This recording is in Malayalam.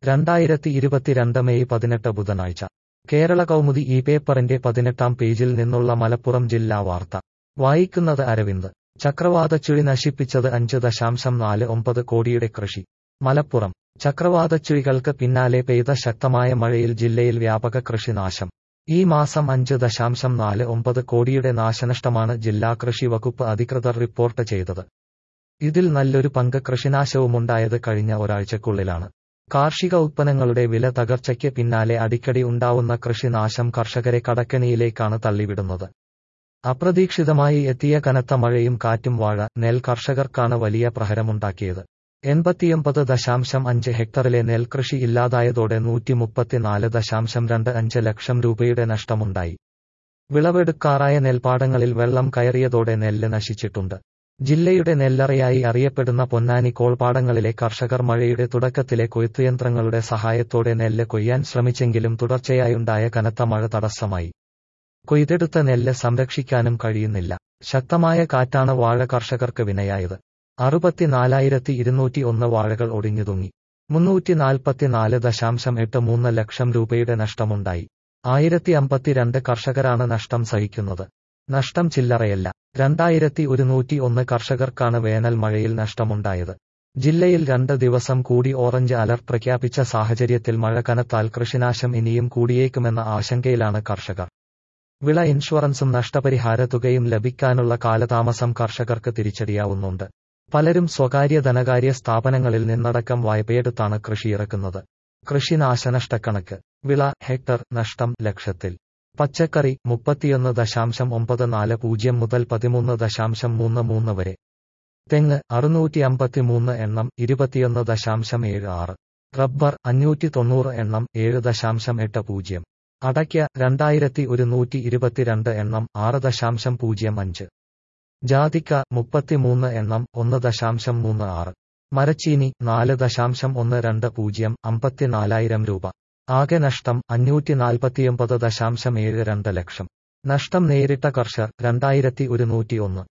രണ്ടായിരത്തി ഇരുപത്തിരണ്ട് മെയ് പതിനെട്ട് ബുധനാഴ്ച കേരള കൗമുദി ഈ പേപ്പറിന്റെ പതിനെട്ടാം പേജിൽ നിന്നുള്ള മലപ്പുറം ജില്ലാ വാർത്ത വായിക്കുന്നത് അരവിന്ദ് ചക്രവാതച്ചുഴി നശിപ്പിച്ചത് അഞ്ച് ദശാംശം നാല് ഒമ്പത് കോടിയുടെ കൃഷി മലപ്പുറം ചക്രവാതച്ചുഴികൾക്ക് പിന്നാലെ പെയ്ത ശക്തമായ മഴയിൽ ജില്ലയിൽ വ്യാപക കൃഷിനാശം ഈ മാസം അഞ്ച് ദശാംശം നാല് ഒമ്പത് കോടിയുടെ നാശനഷ്ടമാണ് ജില്ലാ കൃഷി വകുപ്പ് അധികൃതർ റിപ്പോർട്ട് ചെയ്തത് ഇതിൽ നല്ലൊരു പങ്ക് കൃഷിനാശവുമുണ്ടായത് കഴിഞ്ഞ ഒരാഴ്ചക്കുള്ളിലാണ് കാർഷിക ഉത്പന്നങ്ങളുടെ വില തകർച്ചയ്ക്ക് പിന്നാലെ അടിക്കടി ഉണ്ടാവുന്ന കൃഷിനാശം കർഷകരെ കടക്കെണിയിലേക്കാണ് തള്ളിവിടുന്നത് അപ്രതീക്ഷിതമായി എത്തിയ കനത്ത മഴയും കാറ്റും വാഴ നെൽ കർഷകർക്കാണ് വലിയ പ്രഹരമുണ്ടാക്കിയത് എൺപത്തിയൊമ്പത് ദശാംശം അഞ്ച് ഹെക്ടറിലെ നെൽകൃഷി ഇല്ലാതായതോടെ നൂറ്റി മുപ്പത്തിനാല് ദശാംശം രണ്ട് അഞ്ച് ലക്ഷം രൂപയുടെ നഷ്ടമുണ്ടായി വിളവെടുക്കാറായ നെൽപ്പാടങ്ങളിൽ വെള്ളം കയറിയതോടെ നെല്ല് നശിച്ചിട്ടുണ്ട് ജില്ലയുടെ നെല്ലറയായി അറിയപ്പെടുന്ന പൊന്നാനി കോൾപ്പാടങ്ങളിലെ കർഷകർ മഴയുടെ തുടക്കത്തിലെ കൊയ്ത്തുയന്ത്രങ്ങളുടെ സഹായത്തോടെ നെല്ല് കൊയ്യാൻ ശ്രമിച്ചെങ്കിലും തുടർച്ചയായുണ്ടായ കനത്ത മഴ തടസ്സമായി കൊയ്തെടുത്ത നെല്ല് സംരക്ഷിക്കാനും കഴിയുന്നില്ല ശക്തമായ കാറ്റാണ് വാഴ കർഷകർക്ക് വിനയായത് അറുപത്തിനാലായിരത്തി ഇരുന്നൂറ്റി ഒന്ന് വാഴകൾ ഒടിഞ്ഞുതുങ്ങി മുന്നൂറ്റി നാൽപ്പത്തിനാല് ദശാംശം എട്ട് മൂന്ന് ലക്ഷം രൂപയുടെ നഷ്ടമുണ്ടായി ആയിരത്തി അമ്പത്തിരണ്ട് കർഷകരാണ് നഷ്ടം സഹിക്കുന്നത് നഷ്ടം ചില്ലറയല്ല രണ്ടായിരത്തി ഒരുന്നൂറ്റി ഒന്ന് കർഷകർക്കാണ് വേനൽ മഴയിൽ നഷ്ടമുണ്ടായത് ജില്ലയിൽ രണ്ട് ദിവസം കൂടി ഓറഞ്ച് അലർട്ട് പ്രഖ്യാപിച്ച സാഹചര്യത്തിൽ മഴ കനത്താൽ കൃഷിനാശം ഇനിയും കൂടിയേക്കുമെന്ന ആശങ്കയിലാണ് കർഷകർ വിള ഇൻഷുറൻസും നഷ്ടപരിഹാര തുകയും ലഭിക്കാനുള്ള കാലതാമസം കർഷകർക്ക് തിരിച്ചടിയാവുന്നുണ്ട് പലരും സ്വകാര്യ ധനകാര്യ സ്ഥാപനങ്ങളിൽ നിന്നടക്കം വായ്പയെടുത്താണ് കൃഷിയിറക്കുന്നത് കൃഷി നാശനഷ്ടക്കണക്ക് വിള ഹെക്ടർ നഷ്ടം ലക്ഷത്തിൽ പച്ചക്കറി മുപ്പത്തിയൊന്ന് ദശാംശം ഒമ്പത് നാല് പൂജ്യം മുതൽ പതിമൂന്ന് ദശാംശം മൂന്ന് മൂന്ന് വരെ തെങ്ങ് അറുന്നൂറ്റി അമ്പത്തിമൂന്ന് എണ്ണം ഇരുപത്തിയൊന്ന് ദശാംശം ഏഴ് ആറ് റബ്ബർ അഞ്ഞൂറ്റി തൊണ്ണൂറ് എണ്ണം ഏഴ് ദശാംശം എട്ട് പൂജ്യം അടയ്ക്ക രണ്ടായിരത്തി ഒരുന്നൂറ്റി ഇരുപത്തിരണ്ട് എണ്ണം ആറ് ദശാംശം പൂജ്യം അഞ്ച് ജാതിക്ക മുപ്പത്തിമൂന്ന് എണ്ണം ഒന്ന് ദശാംശം മൂന്ന് ആറ് മരച്ചീനി നാല് ദശാംശം ഒന്ന് രണ്ട് പൂജ്യം അമ്പത്തിനാലായിരം രൂപ ആകെ നഷ്ടം അഞ്ഞൂറ്റി നാൽപ്പത്തിയൊമ്പത് ദശാംശം ഏഴ് രണ്ട് ലക്ഷം നഷ്ടം നേരിട്ട കർഷകർ രണ്ടായിരത്തി ഒരുന്നൂറ്റി ഒന്ന്